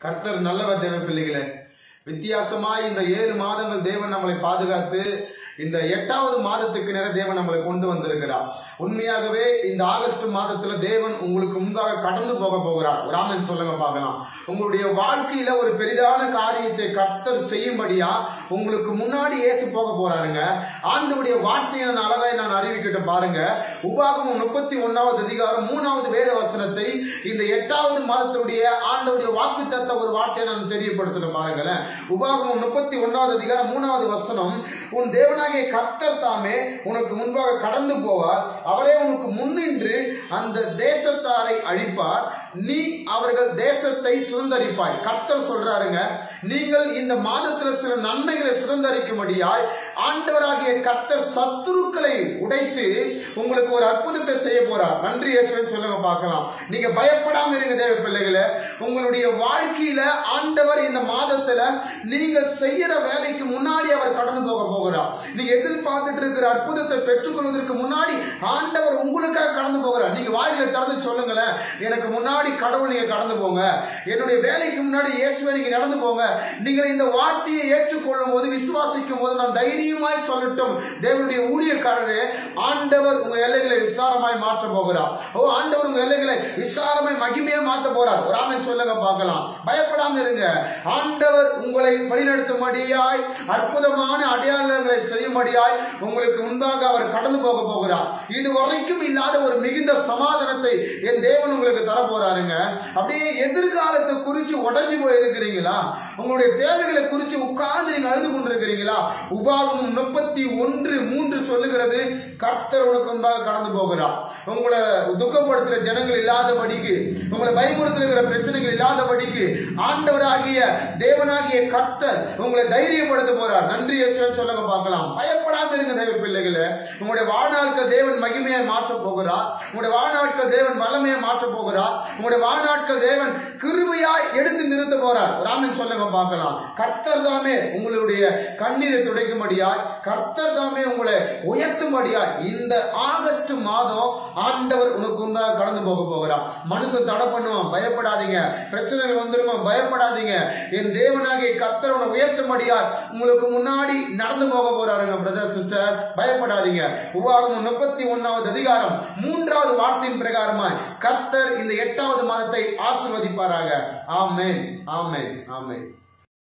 கர்த்தர் நல்லவர் தேவ பிள்ளைகளே வித்தியாசமாய் இந்த ஏழு மாதங்கள் தேவன் நம்மளை பாதுகாத்து இந்த எட்டாவது மாதத்துக்கு நேர தேவன் நம்மளை கொண்டு வந்திருக்கிறார் உண்மையாகவே இந்த ஆகஸ்ட் மாதத்துல தேவன் உங்களுக்கு முன்பாக கடந்து போக போகிறார் ராமன் சொல்லுங்க பார்க்கலாம் உங்களுடைய வாழ்க்கையில ஒரு பெரிதான காரியத்தை கர்த்தர் செய்யும்படியா உங்களுக்கு முன்னாடி ஏசு போக போறாருங்க ஆண்டவுடைய வார்த்தையை நான் அளவை நான் அறிவிக்கிட்டு பாருங்க உபாகமம் முப்பத்தி ஒன்னாவது அதிகாரம் மூணாவது வேத வசனத்தை இந்த எட்டாவது மாதத்துடைய ஆண்டவுடைய வாக்கு தத்த ஒரு வார்த்தையை நான் தெரியப்படுத்தணும் பாருங்களேன் உபாகமம் முப்பத்தி ஒன்னாவது அதிகாரம் மூணாவது வசனம் உன் தேவனாகிய கர்த்தர் தாமே உனக்கு முன்பாக கடந்து போவார் அவரே உனக்கு முன்னின்று அந்த தேசத்தாரை அழிப்பார் நீ அவர்கள் தேசத்தை சுதந்தரிப்பாய் கர்த்தர் சொல்றாருங்க நீங்கள் இந்த மாதத்துல சில நன்மைகளை சுதந்தரிக்கும்படியாய் ஆண்டவராகிய கர்த்தர் சத்துருக்களை உடைத்து உங்களுக்கு ஒரு அற்புதத்தை செய்ய போறார் நன்றி இயேசுவின் சொல்லுங்க பார்க்கலாம் நீங்க பயப்படாம இருங்க தேவ பிள்ளைகளே உங்களுடைய வாழ்க்கையில ஆண்டவர் இந்த மாதத்துல நீங்க செய்யற வேலைக்கு முன்னாடி அவர் கடந்து போக போகிறார் நீங்க எதிர்பார்த்துட்டு இருக்கிற அற்புதத்தை பெற்றுக்கொள்வதற்கு முன்னாடி ஆண்டவர் உங்களுக்காக கடந்து போகிறார் நீங்க வாயில திறந்து சொல்லுங்களேன் எனக்கு முன்னாடி கடவுள் நீங்க கடந்து போங்க என்னுடைய வேலைக்கு முன்னாடி இயேசுவை நீங்க நடந்து போங்க நீங்கள் இந்த வார்த்தையை ஏற்றுக்கொள்ளும் போது விசுவாசிக்கும் போது நான் தைரியமாய் சொல்லட்டும் தேவனுடைய ஊழியக்காரரே ஆண்டவர் உங்க எல்லைகளை விசாரமாய் மாற்ற போகிறார் ஓ ஆண்டவர் உங்க எல்லைகளை விசாரமாய் மகிமையா மாற்ற போறார் ஒரு ஆமென் சொல்லுங்க பார்க்கலாம் பயப்படாம இருங்க ஆண்டவர் உங்களை வழிநடத்தும்படியாய் அற்புதமான அடையாளங்களை செய்யும்படியாய் உங்களுக்கு முன்பாக அவர் கடந்து போக போகிறார் இது வரைக்கும் இல்லாத ஒரு மிகுந்த சமாதானத்தை என் தேவன் உங்களுக்கு தர போறாருங்க அப்படியே எதிர்காலத்தை குறிச்சு உடஞ்சி போயிருக்கிறீங்களா உங்களுடைய தேவைகளை குறிச்சு உட்கார்ந்து நீங்க அழுது கொண்டிருக்கிறீங்களா உபாகம் முப்பத்தி ஒன்று மூன்று சொல்லுகிறது கர்த்தர் உனக்கு முன்பாக கடந்து போகிறார் உங்களை துக்கப்படுத்துகிற ஜனங்கள் இல்லாதபடிக்கு உங்களை பயமுறுத்துகிற பிரச்சனைகள் இல்லாதபடிக்கு ஆண்டவராகிய தேவனாகிய கர்த்தர் உங்களை தைரியப்படுத்த போறார் நன்றி இயேசுவே சொல்லுங்க பார்க்கலாம் பயப்படாம இருங்க தேவ பிள்ளைகளே உங்களுடைய வாழ்நாட்கள் தேவன் மகிமையை மாற்ற போகிறார் உங்களுடைய வாழ்நாட்கள் தேவன் வல்லமையை மாற்ற போகிறார் உங்களுடைய வாழ்நாட்கள் தேவன் கிருபையாய் எடுத்து நிறுத்த போறார் ராமன் சொல்லுங்க பார்க்கலாம் கர்த்தர் தாமே உங்களுடைய கண்ணீரை துடைக்கும்படியாய் கர்த்தர் தாமே உங்களை உயர்த்தும்படியாய் இந்த ஆகஸ்ட் மாதம் ஆண்டவர் உனக்கு முன்பாக கடந்து போக போகிறார் மனுஷன் தடை பண்ணுவான் பயப்படாதீங்க பிரச்சனைகள் வந்துருமா பயப்படாதீங்க என் தேவனாகிய கர்த்தர் உன்னை உயர்த்தும்படியாய் உங்களுக்கு முன்னாடி நடந்து போக போறாருங்க பிரதர் சிஸ்டர் பயப்படாதீங்க உபாகமம் முப்பத்தி ஒன்னாவது அதிகாரம் மூன்றாவது வார்த்தையின் பிரகாரமாய் கர்த்தர் இந்த எட்டாவது மாதத்தை ஆசிர்வதிப்பாராக ஆமென் ஆமென் ஆமென்